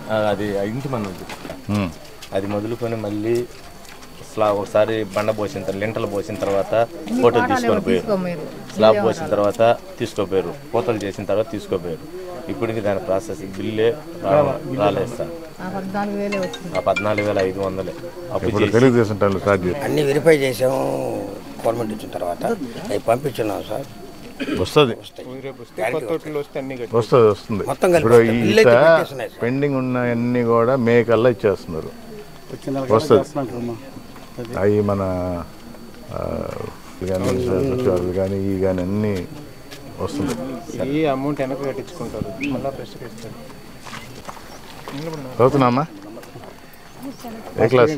ఆ, అది ఆ ఇంటి మనది ఉమ్. అది మొదలుకొని మళ్ళీ స్లాబ్ ఒకసారి బండ పోసిన తర్వాత లింటలు పోసిన తర్వాత ఫోటోలు తీసుకొని పోయారు స్లాబ్ పోసిన తర్వాత తీసుకోపోయారు కోతలు చేసిన తర్వాత తీసుకోపోయారు ఇప్పటికి దాని ప్రాసెస్ బిల్లే రా- రాలేదు సార్ ఆ పద్నాలుగు వేల ఐదు వందలే అప్పు ఇప్పుడు చేసి తెలుగుదేశం టైంలో స్టార్ట్ చేసి అన్ని వెరిఫై చేసాము గవర్నమెంట్ ఇచ్చిన తర్వాత అవి పంపించున్నాం సార్ వస్తుంది గ్యారెంటీ వస్తుంది. వస్తుంది వస్తుంది మొత్తం కలిపి ఇప్పుడు వస్తుంది. బిల్లు అయితే పెట్టేస్తున్నాయి సార్. పెండింగ్ ఉన్నవన్నీ కూడా మే కల్లా ఇచ్చేస్తున్నారు వస్తుంది అవి మన ఆ, కానీ సచివాలయాలు కానీ ఈ కానీ అన్నీ వస్తుంది ఈ అమౌంట్ వెనక్కి కట్టించుకుంటారు మళ్ళీ ఫ్రెష్ ఇస్తారు చదువుతున్నామా ఏ క్లాస్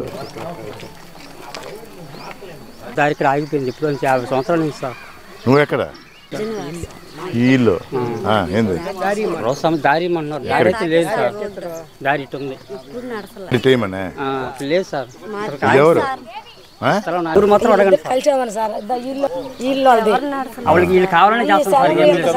దారికి ఆగిపోయింది ఇప్పుడు నుంచి యాభై సంవత్సరాల నుంచి సార్ నువ్వు ఎక్కడ ఈ ఇల్లు ఆ, ఏంది రోజు దారి ఇమ్మంటున్నారు దారి అయితే లేదు సార్ దారి ఇటు ఉంది ఇటు ఏమనే ఆ, ఇటు లేదు సార్ ఇది ఎవరు ఆ? అసలు నా ఊరు మొత్తం అడగండి సార్ కలిసేవాళ్ళు సార్ ఇద్ద ఇల్లు ఇల్లు వాళ్ళది వాళ్ళకి వీళ్ళు కావాలని చేస్తాం సార్ ఏం లేదు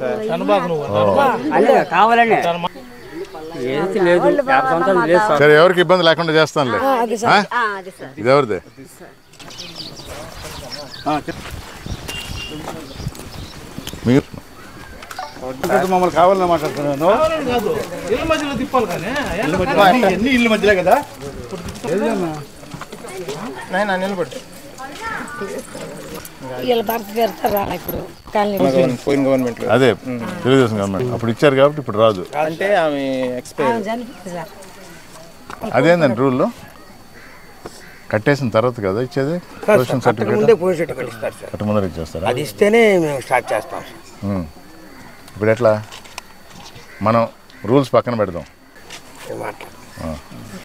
అదే కావాలనే ఏది లేదు యాభై సంవత్సరాలు లేదు సార్ సరే ఎవరికి ఇబ్బంది లేకుండా చేస్తానులే ఆ? ఇది ఎవరిది మీరు మమ్మల్ని కావాలని మాట్లాడుతున్నాను ఎన్ని ఇల్లు మధ్యలో కదా నాయన నిలబడు వీళ్ళ భర్త పెడతారా ఇప్పుడు కానీ పోయిన గవర్నమెంట్ అదే తెలుగుదేశం గవర్నమెంట్ అప్పుడు ఇచ్చారు కాబట్టి ఇప్పుడు రాదు అంటే ఆమె ఎక్స్పైర్ చనిపోయింది సార్ అదేందండి రూల్ కట్టేసిన తర్వాత కదా ఇచ్చేది పొజిషన్ అక్కడ ముందే సర్టిఫికేట్ పోయి సర్టిఫికేట్ ఇస్తారు సార్ అటు ముందర ఇచ్చేస్తారా అది ఇస్తేనే మేము స్టార్ట్ చేస్తాం సార్ ఉమ్. ఇప్పుడు ఎట్లా మనం రూల్స్ పక్కన పెడదాం మేము మాట్లాడతాం